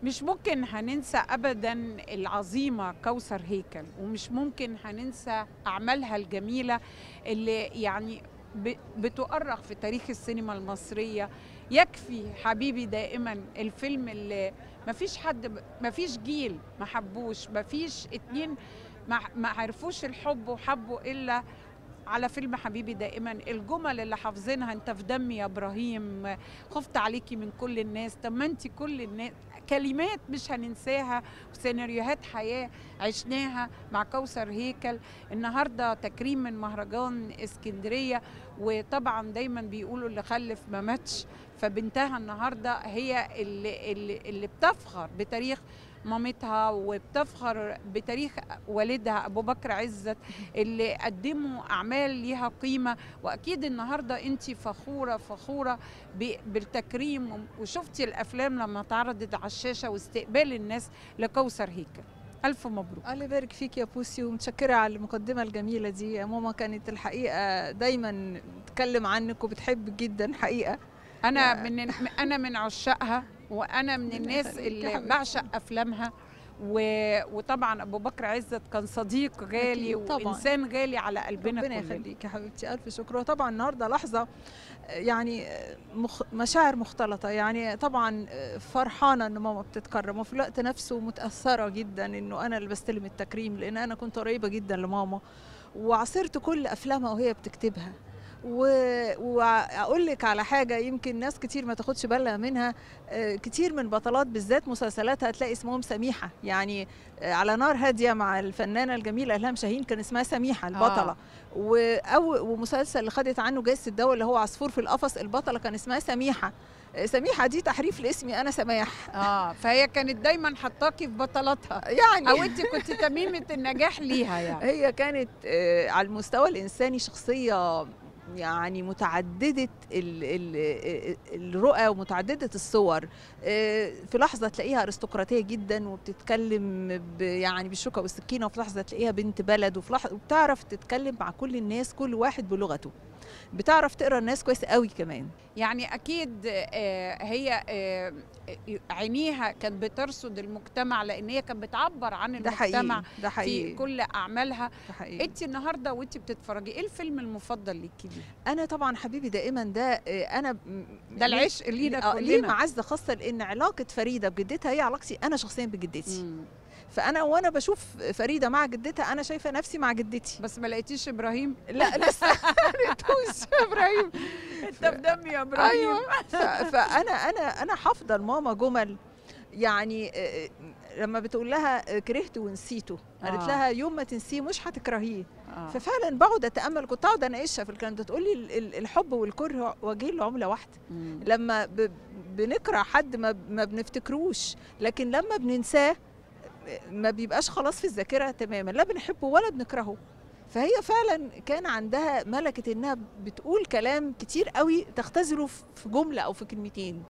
مش ممكن هننسى ابدا العظيمه كوثر هيكل ومش ممكن هننسى اعمالها الجميله اللي يعني ب- بتؤرخ في تاريخ السينما المصريه يكفي حبيبي دائما الفيلم اللي ما فيش حد ما فيش جيل ما حبوش ما فيش اتنين ما ما عرفوش الحب وحبوا الا على فيلم حبيبي دائما الجمل اللي حافظينها انت في دمي يا ابراهيم خفت عليكي من كل الناس طب ما انت كل الناس كلمات مش هننساها وسيناريوهات حياه عشناها مع كوثر هيكل النهارده تكريم من مهرجان اسكندريه وطبعا دايما بيقولوا اللي خلف ما ماتش فبنتها النهارده هي اللي, اللي, اللي بتفخر بتاريخ مامتها وبتفخر بتاريخ والدها ابو بكر عزت اللي قدموا اعمال ليها قيمه واكيد النهارده انت فخوره فخوره ب- بالتكريم وشفتي الافلام لما اتعرضت على الشاشه واستقبال الناس لكوثر هيكل الف مبروك الله يبارك فيك يا بوسي ومتشكرة على المقدمة الجميلة دي يا ماما كانت الحقيقة دايما بتتكلم عنك وبتحبك جدا حقيقة انا يا- من انا من عشاقها وانا من ربنا الناس يخليك يا اللي حبيبتي. بعشق افلامها و... وطبعا ابو بكر عزت كان صديق غالي أكيد طبعاً. وانسان غالي على قلبنا ربنا كلنا يخليك يا حبيبتي ألف شكر وطبعا النهاردة لحظة يعني مخ... مشاعر مختلطة يعني طبعا فرحانة إن ماما بتتكرم وفي الوقت نفسه متأثرة جدا إنه أنا اللي بستلم التكريم لأن أنا كنت قريبة جدا لماما وعاصرت كل أفلامها وهي بتكتبها و... واقول لك على حاجه يمكن ناس كتير ما تاخدش بالها منها آه، كتير من بطلات بالذات مسلسلاتها هتلاقي اسمهم سميحه يعني آه، على نار هاديه مع الفنانه الجميله الهام شاهين كان اسمها سميحه البطله آه. و... أو ومسلسل اللي خدت عنه جائزه الدواء اللي هو عصفور في القفص البطله كان اسمها سميحه آه، سميحه دي تحريف لاسمي انا سماح اه فهي كانت دايما حطاكي في بطلاتها يعني او انت كنت تميمه النجاح ليها يعني هي كانت آه، على المستوى الإنساني شخصية يعني متعددة ال ال الرؤى ومتعددة الصور آه، في لحظة تلاقيها أرستقراطية جدا وبتتكلم ب- يعني بالشوكة والسكينة وفي لحظة تلاقيها بنت بلد وفي لحظة وبتعرف تتكلم مع كل الناس كل واحد بلغته بتعرف تقرا الناس كويس قوي كمان يعني اكيد آه، هي آه، عينيها كانت بترصد المجتمع لان هي كانت بتعبر عن ده حقيقي المجتمع ده في حقيقي كل اعمالها ده حقيقي انت النهارده وانت بتتفرجي ايه الفيلم المفضل ليكي ليه؟ انا طبعا حبيبي دائما ده آه، انا م- ده العشق لينا آه، ليه كلنا معزه خاصه لان علاقه فريده بجدتها هي علاقتي انا شخصيا بجدتي مم. فانا وانا بشوف فريده مع جدتها انا شايفه نفسي مع جدتي بس ما لقيتيش ابراهيم لا لسه ما لقيتوش ابراهيم انت في دمي يا ابراهيم ايوه ف- فانا انا انا حافظه لماما جمل يعني آه، لما بتقول لها آه، كرهت ونسيته قالت آه. لها يوم ما تنسيه مش هتكرهيه آه. ففعلا بقعد اتامل كنت اقعد اناقشها في الكلام ده تقول لي ال- ال- الحب والكره وجهين لعمله واحده مم. لما ب... بنكره حد ما, ما بنفتكروش لكن لما بننساه ما بيبقاش خلاص في الذاكره تماما لا بنحبه ولا بنكرهه فهي فعلا كان عندها ملكه انها بتقول كلام كتير قوي تختزله في جمله او في كلمتين